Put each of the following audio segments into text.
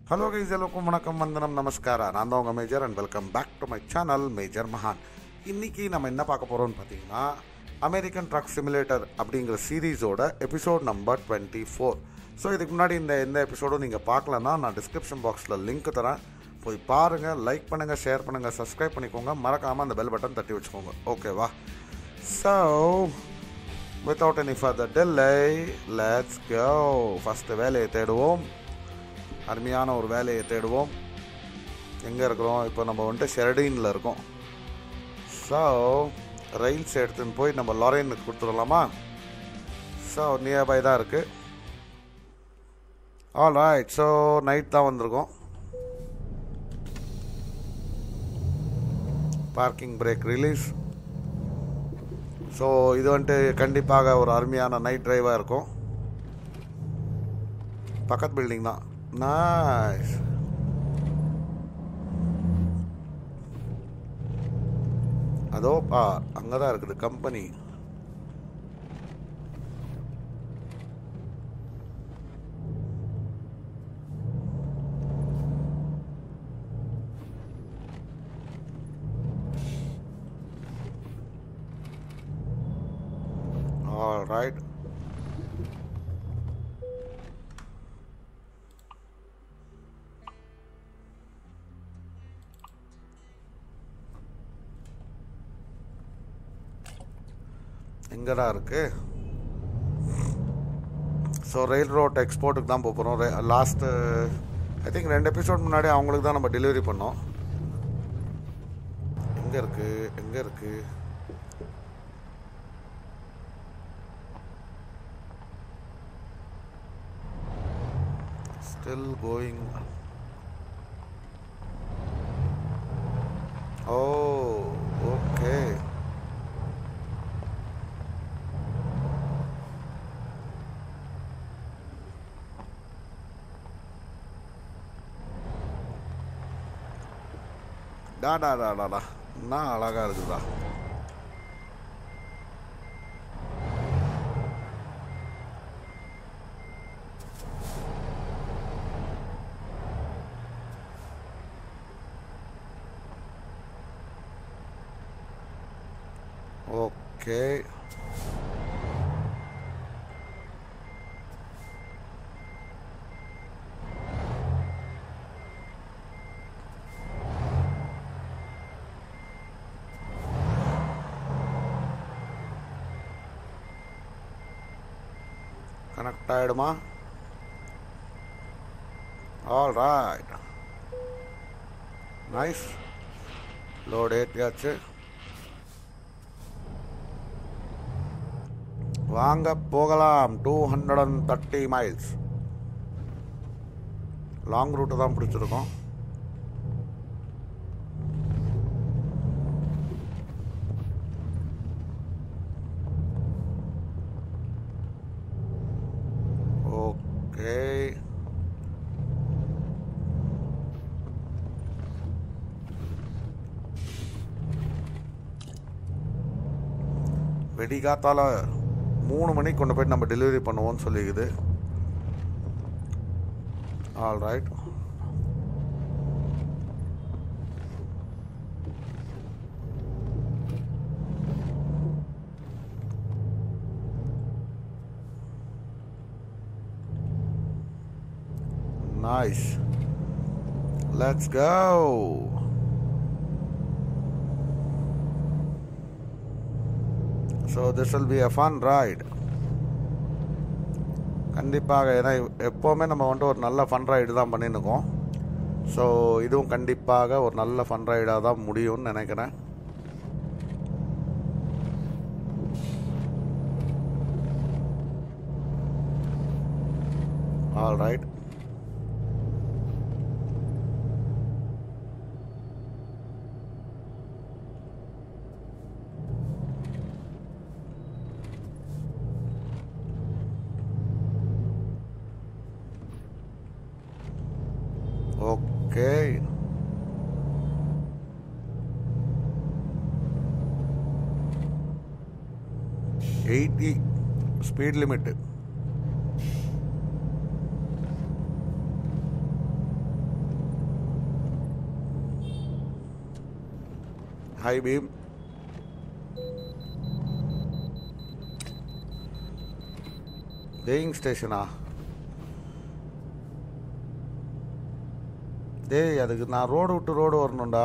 Hello guys எல்லோருக்கும் வணக்கம் வந்தனம் நமஸ்காரா நான் தான் உங்கள் major and welcome back to my channel major மகான் இன்னைக்கு நம்ம என்ன பார்க்க போகிறோம்னு பார்த்தீங்கன்னா அமெரிக்கன் ட்ரக் சிமுலேட்டர் அப்படிங்கிற சீரீஸோட episode number twenty four so இதுக்கு முன்னாடி இந்த எந்த எபிசோடும் நீங்கள் பார்க்கலன்னா நான் டிஸ்கிரிப்ஷன் பாக்ஸில் லிங்க் தரேன் போய் பாருங்கள் லைக் பண்ணுங்கள் ஷேர் பண்ணுங்கள் சப்ஸ்கிரைப் பண்ணிக்கோங்க மறக்காமல் அந்த பெல் பட்டன் தட்டி வச்சுக்கோங்க ஓகேவா so without any further delay let's go first வேலையை தேடுவோம் அருமையான ஒரு வேலையை தேடுவோம் எங்கே இருக்கிறோம் இப்போ நம்ம வந்துட்டு ஷெரடீனில் இருக்கோம் ஸோ ரயில்ஸ் எடுத்துன்னு போய் நம்ம லாரேனுக்கு கொடுத்துடலாமா ஸோ நியர்பை தான் இருக்குது ஆல் ரைட் ஸோ நைட் தான் வந்திருக்கோம் பார்க்கிங் பிரேக் ரிலீஸ் ஸோ இது வந்துட்டு கண்டிப்பாக ஒரு அருமையான நைட் டிரைவாக இருக்கும் பக்கத்து பில்டிங் தான் நைஸ் அதோ பா அங்கே தான் இருக்குது கம்பெனி All right. எங்கடா இருக்கு ஸோ ரயில் ரோட் எக்ஸ்போர்ட்டுக்கு தான் போகிறோம் லாஸ்ட்டு ஐ திங்க் ரெண்டு எபிசோட் முன்னாடி அவங்களுக்கு தான் நம்ம டெலிவரி பண்ணோம் எங்கே இருக்கு எங்கே இருக்கு still going oh okay டா டா டா டா டா என்ன அழகா இருக்குதா ஓகே கனெக்ட் ஆகிடுமா ஆல் ரைட் நைஸ் லோட் ஏற்றியாச்சு வாங்க போகலாம் two hundred and thirty miles long route தான் பிடிச்சிருக்கோம் ஓகே வெடிகாத்தால மூணு மணிக்கு கொண்டு போயிட்டு நம்ம டெலிவரி பண்ணுவோம்னு சொல்லிக்குது all right Nice. Let's go. So this will be a fun ride. கண்டிப்பாக ஏன்னா எப்போவுமே நம்ம வந்துட்டு ஒரு நல்ல ஃபன் ரைடு தான் பண்ணியிருக்கோம் ஸோ இதுவும் கண்டிப்பாக ஒரு நல்ல ஃபன் ரைடாக தான் முடியும்னு நினைக்கிறேன் all right okay eighty speed limit high beam weighing ஸ்டேஷனா டேய் அதுக்கு நான் ரோடு விட்டு ரோடு வரணும்டா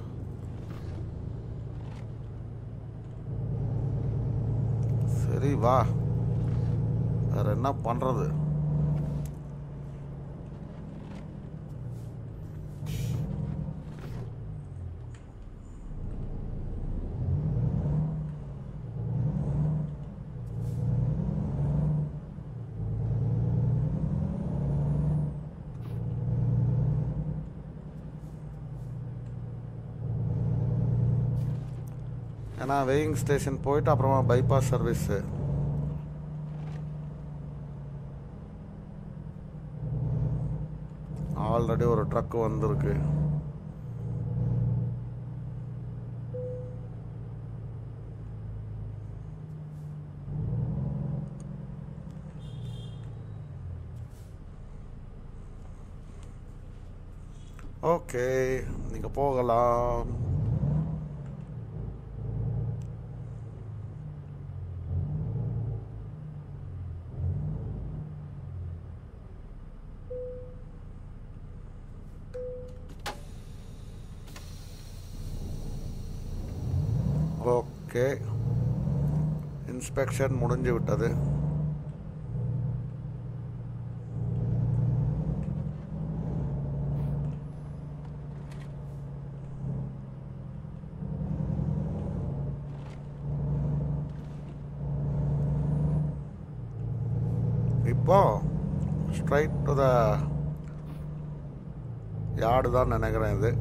சரி வா வேற என்ன பண்றது ஏன்னா வெயிங் ஸ்டேஷன் போயிட்டு அப்புறமா பைபாஸ் சர்வீஸு ஆல்ரெடி ஒரு ட்ரக் வந்திருக்கு ஓகே நீங்க போகலாம் ஓகே இன்ஸ்பெக்ஷன் முடிஞ்சு விட்டது இப்போ ஸ்ட்ரைட் டு த யார்டு தான் நினைக்கிறேன் இது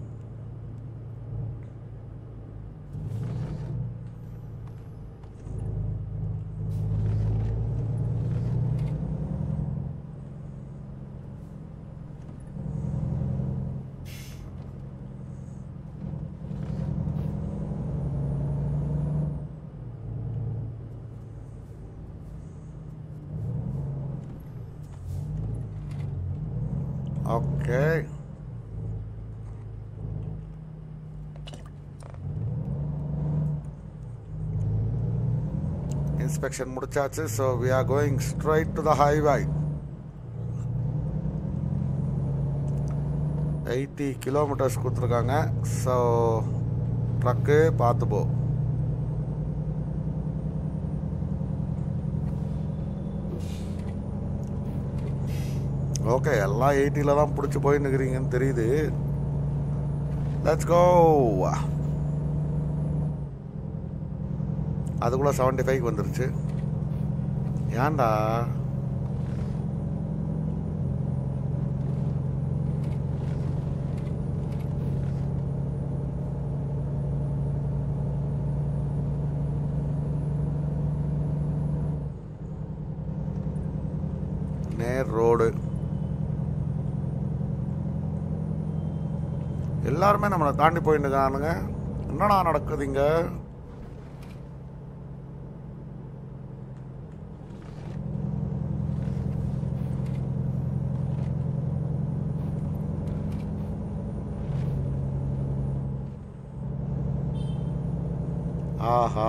ஓகே இன்ஸ்பெக்ஷன் முடிச்சாச்சு so we are going straight to the highway eighty kilometers கொடுத்துருக்காங்க ஸோ ட்ரக்கு பார்த்து போ ஓகே எல்லாம் எயிட்டியில் தான் பிடிச்சி போயின்னு இருக்கிறீங்கன்னு தெரியுது லெட்ஸ் கோ அதுக்குள்ள செவன்டி ஃபைவ் வந்துருச்சு ஏன்டா நேர் ரோடு எல்லாருமே நம்மளை தாண்டி போயிட்டு இருக்கானுங்க என்னடா நடக்குதுங்க ஆஹா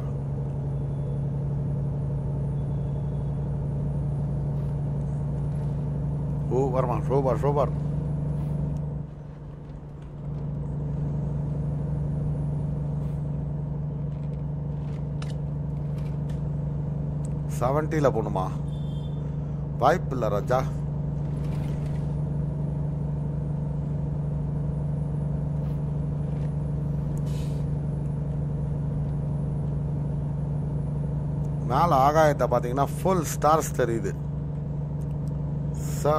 சூப்பர்மா சூப்பர் சூப்பர் செவன்ட்டியில் போகணுமா வாய்ப்பு இல்லை ராஜா மேலே ஆகாயத்தை பார்த்தீங்கன்னா ஃபுல் ஸ்டார்ஸ் தெரியுது ஸோ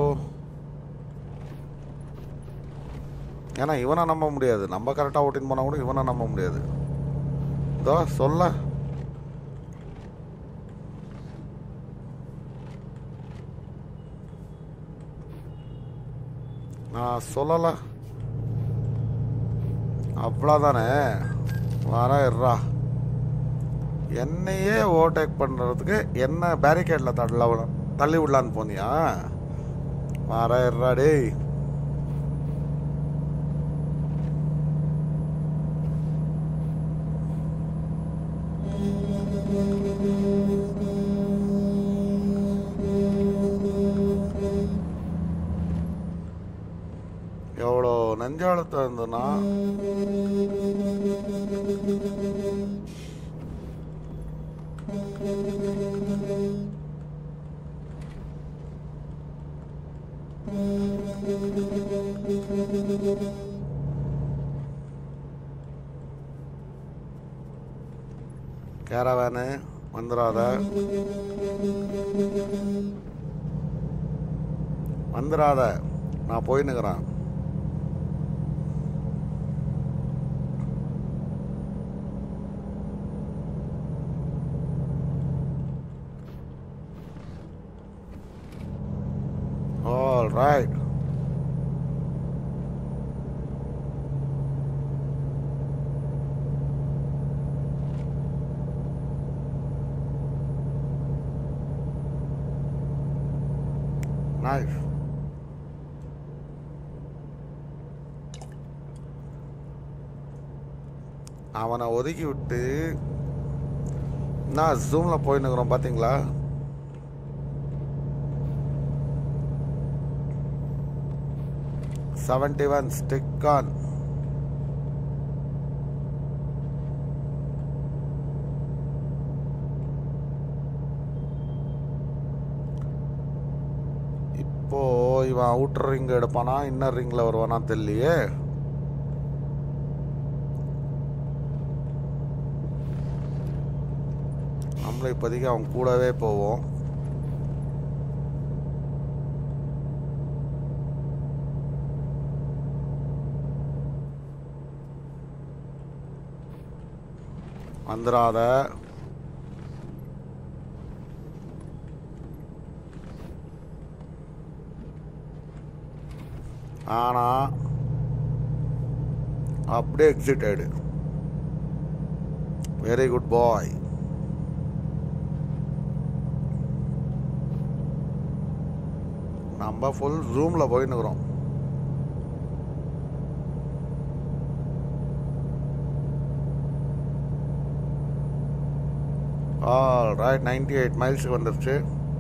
ஏன்னா இவனை நம்ப முடியாது நம்ம கரெக்டாக ஓட்டின்னு போனால் கூட இவனை நம்ப முடியாது இதோ சொல்ல நான் சொல்லலை அவ்வளோதானே வர இருறா என்னையே ஓவர்டேக் பண்ணுறதுக்கு என்ன பேரிகேடில் தள்ள விட- தள்ளி விடலான்னு போனியா வர இருறா டேய் எவ்வளோ நெஞ்சாளத்தம் இருந்ததுன்னா கேரவேனு வந்துடாத வந்துடாத நான் போயின்னுக்கிறேன் All right. Nice. அவனை ஒதுக்கி விட்டு நான் ஜூமில் போயின்னுக்குறோம் பார்த்தீங்களா செவன்டி ஒன் ஸ்டிக் ஆன் இப்போ இவன் அவுட்டர் ரிங் எடுப்பானா இன்னர் ரிங்ல வருவானா தெரியலையே நம்மளும் இப்போதைக்கு அவன் கூடவே போவோம் வந்துடாத ஆனா அப்படியே எக்ஸிட் ஆயிடு வெரி குட் பாய் நம்ம ஃபுல் ஜூமில் போயின்னுக்குறோம் ஆல் ரைட் நைன்டி எயிட் மைல்ஸுக்கு வந்துருச்சு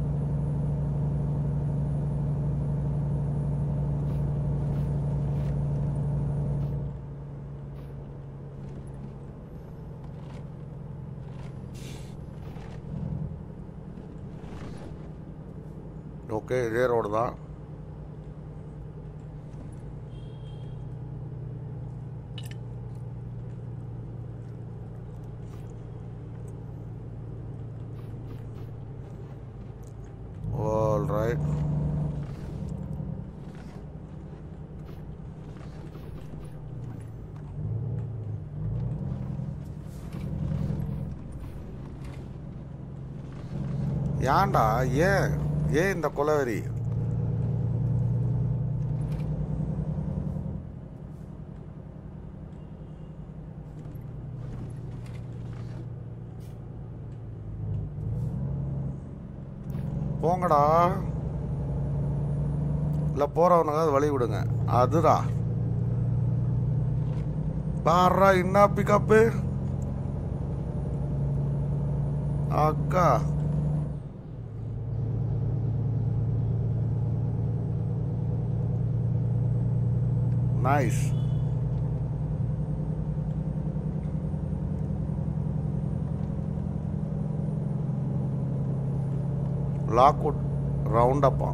ஓகே இதே ரோடு தான் ஆல் ரைட் ஏன்டா ஏன் ஏன் இந்த கொலவெறி போங்கடா இல்ல போறவனுக்கு வழி விடுங்க அதுடா பாடுறா என்ன பிக்கப்பு அக்கா Nice. லாக்வுட் ரவுண்ட் அப்பா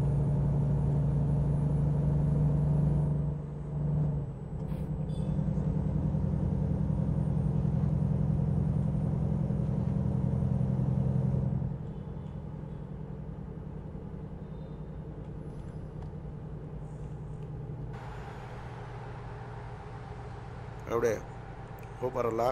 எப்படி சூப்பர் இல்ல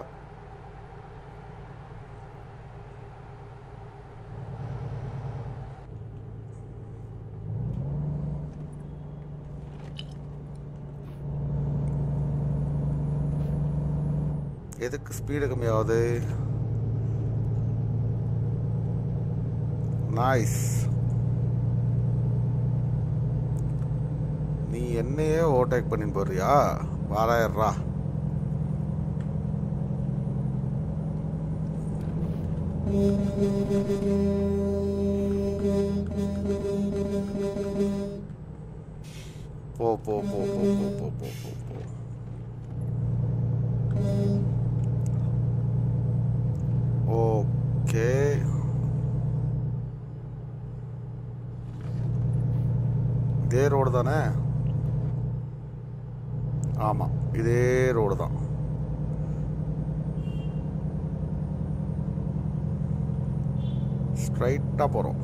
எதுக்கு ஸ்பீடு கம்மியாகுது நைஸ் நீ என்னையே ஓவர்டேக் பண்ணிட்டு போறியா வாராயிரா போ போ போ போ போ போ போ போ போ ஓகே இதே ரோடு தானே ஆமாம் இதே ரோடு தான் ஸ்ட்ரைட்டாக போகிறோம்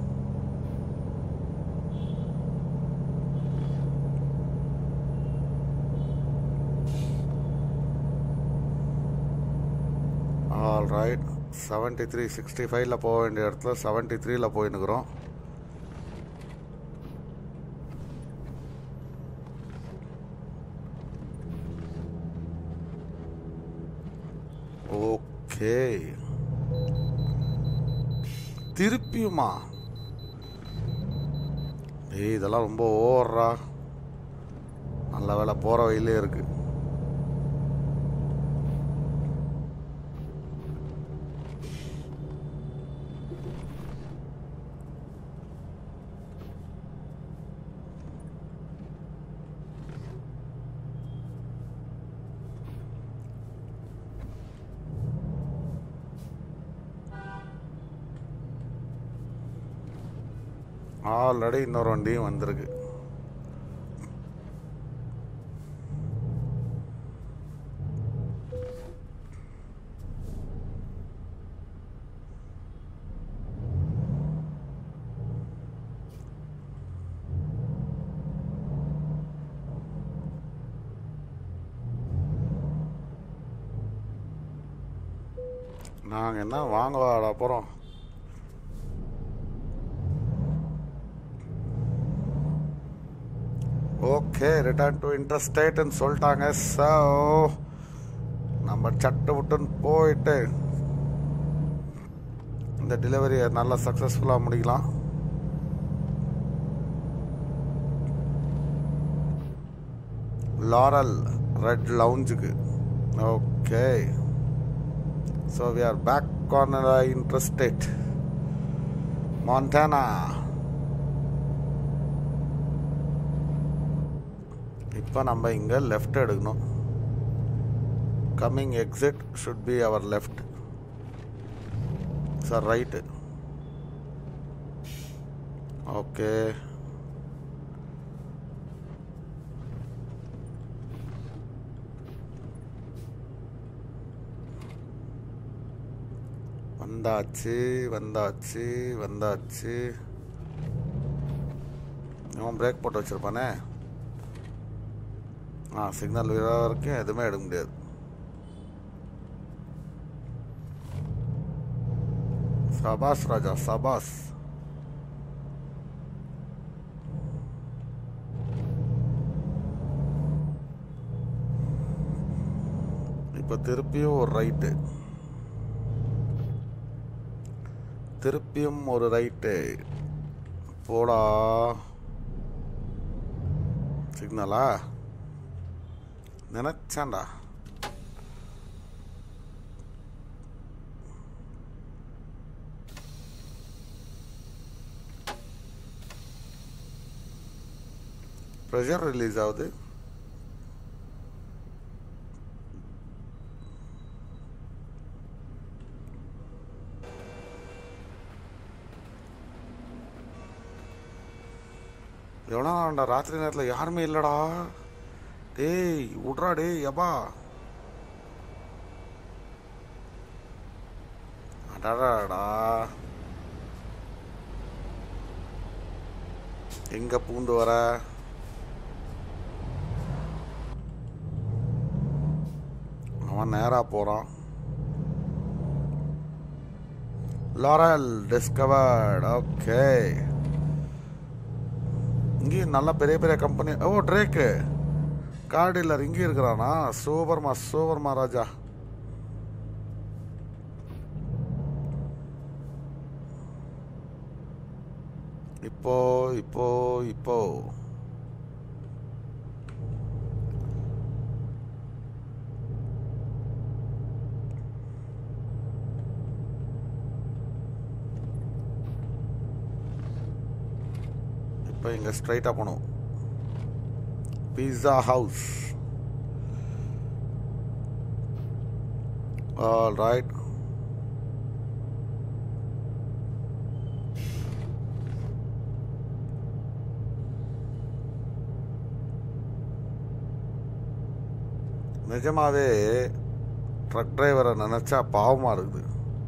all right seventy three sixty ஃபைவ்ல போக வேண்டிய இடத்துல செவன்ட்டி த்ரீல போயின்னுக்குறோம் ஓகே திருப்பியுமா ஏய் இதெல்லாம் ரொம்ப ஓவர்ரா நல்ல வேலை போகிற வழியிலே இருக்கு ஆல்ரெடி இன்னொரு வண்டியும் வந்திருக்கு நாங்கள் என்ன வாங்க வாடா போகிறோம் ஓகே ரிட்டர்ன் டு இன்டர்ஸ்டேட்னு சொல்லிட்டாங்க ஸோ நம்ம சட்டு விட்டுன்னு போயிட்டு இந்த டெலிவரியை நல்லா சக்ஸஸ்ஃபுல்லாக முடிக்கலாம் லாரல் ரெட் லவுஞ்சுக்கு okay so we are back on interstate Montana இப்போ நம்ம இங்கே லெஃப்ட் எடுக்கணும் coming exit should be our left sir right okay வந்தாச்சு வந்தாச்சு வந்தாச்சு இவன் பிரேக் போட்டு வச்சிருப்பானே ஆ சிக்னல் விழா வரைக்கும் எதுவுமே எடுக்க முடியாது சபாஸ் ராஜா சபாஸ் இப்போ திருப்பியும் ஒரு ரைட்டு திருப்பியும் ஒரு ரைட்டு போடா சிக்னலா நினைச்சான்டா ப்ரெஷர் ரிலீஸ் ஆகுது எவ்வளோ நேரம்டா ராத்திரி நேரத்தில் யாருமே இல்லைடா டேய் விட்றா டேய் எப்பா அடாடாடா எங்க பூந்து வர அவன் நேரா போறான் லாரல் டிஸ்கவர்ட் ஓகே இங்கேயும் நல்ல பெரிய பெரிய கம்பெனி ஓ ட்ரேக்கு கார் டீலர் இங்கே இருக்கிறானா சூப்பர்மா சூப்பர்மா ராஜா இப்போ இப்போ இப்போ இப்போ இங்கே ஸ்ட்ரைட்டாக போகணும் pizza house all right நிஜமாவே ட்ரக் டிரைவரை நினச்சா பாவமாக இருக்குது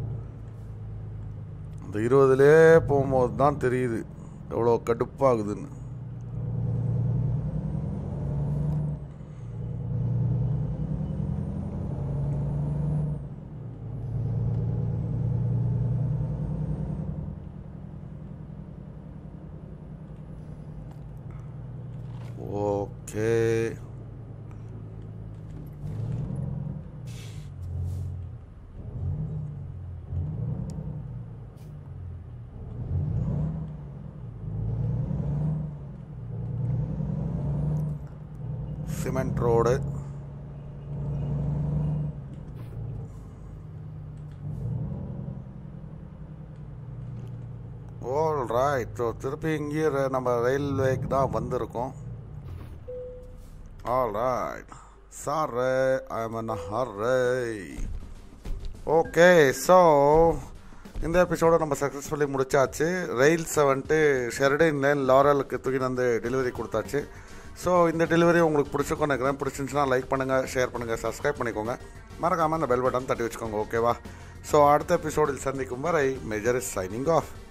அந்த இருபதுலே போகும்போது தான் தெரியுது எவ்வளோ கடுப்பாகுதுன்னு okay cement road all right so திருப்பி இங்கேயே ர- நம்ம ரயில்வேக்கு தான் வந்திருக்கோம் all right sir I'm an hurry okay so இந்த எபிசோட நம்ம சக்ஸஸ்ஃபுல்லி முடிச்சாச்சு ரயில்ஸை வந்துட்டு ஷெரடின் லைன் லாரலுக்கு தூக்கி வந்து டெலிவரி கொடுத்தாச்சு ஸோ இந்த டெலிவரி உங்களுக்கு பிடிச்சிருக்கோம் நினைக்கிறேன் பிடிச்சிருந்துச்சுன்னா லைக் பண்ணுங்கள் ஷேர் பண்ணுங்கள் சப்ஸ்கிரைப் பண்ணிக்கோங்க மறக்காமல் அந்த பெல் பட்டன் தட்டி வச்சுக்கோங்க ஓகேவா ஸோ அடுத்த எபிசோடில் சந்திக்கும் வரை மேஜர் இஸ் சைனிங் ஆஃப்